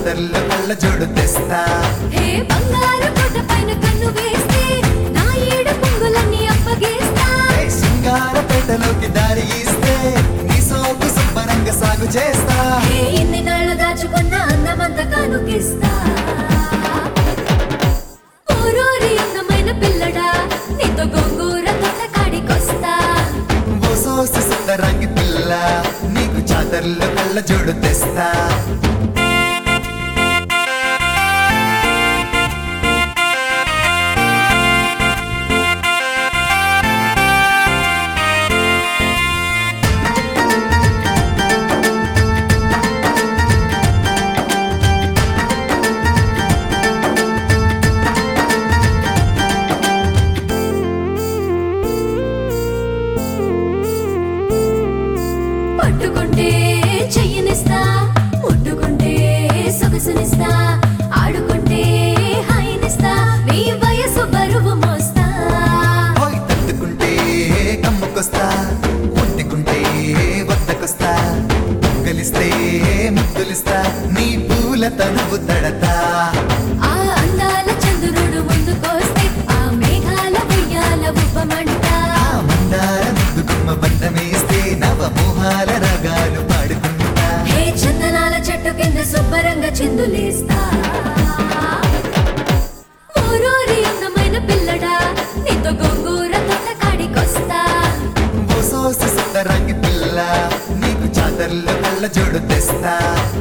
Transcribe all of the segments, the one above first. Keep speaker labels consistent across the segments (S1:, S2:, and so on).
S1: జాతరలో కళ్ళ జోడు తెస్తా
S2: హే బంగారు కోట పైన కన్ను వేస్తే నా ఏడు పొంగులన్నీ అప్పగేస్తా
S1: ఏ సింగారపేటలోకి దారి ఇస్తే నీ సోకు శుభ్రంగా సాగు చేస్తా
S2: హే ఇన్ని నాళ్ళు దాచుకున్న అందమంతా కానుకిస్తా ఊరూరి అందమైన పిల్లడా నీతో గోంగూర తోట కాడికొస్తా
S1: ఓ సోసి సుందరంగి పిల్ల నీకు జాతరలో కళ్ళ జోడు తెస్తా
S2: పట్టుకుంటే చెయ్యనిస్తా ముట్టుకుంటే సొగసునిస్తా ఆడుకుంటే హాయినిస్తా నీ వయసు బరువు మోస్తా
S1: హోయ్ తట్టుకుంటే కమ్ముకొస్తా ఒట్టుకుంటే వద్దకొస్తా గలిస్తే ముద్దులిస్తా నీ పూల తనువు తడతా
S2: ఆ అందాల చంద్రుడు ముందుకొస్తే ఆ మేఘాల ఉయ్యాల ఉపమంట
S1: ఆ మందార ముద్దు గుమ్మ బంధమేస్తే నవ మోహాల రాగాలు పాడుకుంటా
S2: హే చందనాల చెట్టు కింద శుభ్రంగా చిందులేస్తా ఊరూరి అందమైన పిల్లడా నీతో గోంగూర తోట కాడికొస్తా
S1: ఓ సోసి సుందరంగి పిల్ల నీకు జాతరలో కళ్ళ జోడు తెస్తా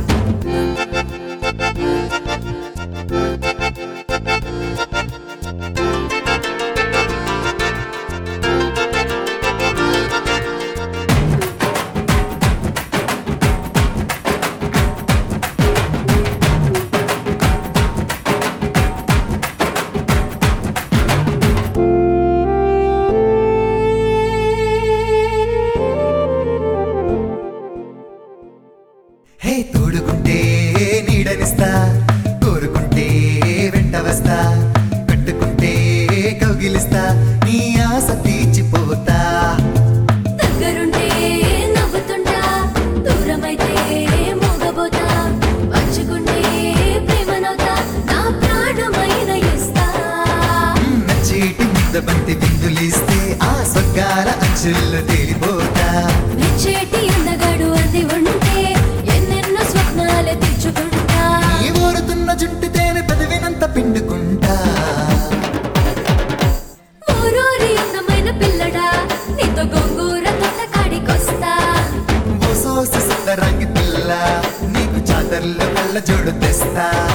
S1: హే తోడుకుంటే నీడనిస్తా కోరుకుంటే వెంట వస్తా కట్టుకుంటే కౌగిలిస్తా నీ ఆశ తీర్చిపోతా
S2: దగ్గరుంటే నవ్వుతుంటా దూరమైతే మూగబోతా పంచుకుంటే ప్రేమనవుతా నా ప్రాణమైన ఇస్తా
S1: నచ్చేటి ముద్ద బంతి బిందులిస్తే ఆ స్వర్గాల అంచుల్లో తేలిపోతా
S2: మెచ్చేటి అందగాడు అది ఉంటే ఎన్నెన్నో స్వప్నాలు తెచ్చుకుంటా
S1: నీ ఊరుతున్న జుట్టు తేనె పెదవినంత పిండుకుంటా
S2: ఊరూరి అందమైన పిల్లడా నీతో గోంగూర తోట కాడికొస్తా
S1: ఓ సోసి సుందరంగి పిల్ల నీకు జాతరలో కళ్ళ జోడు తెస్తా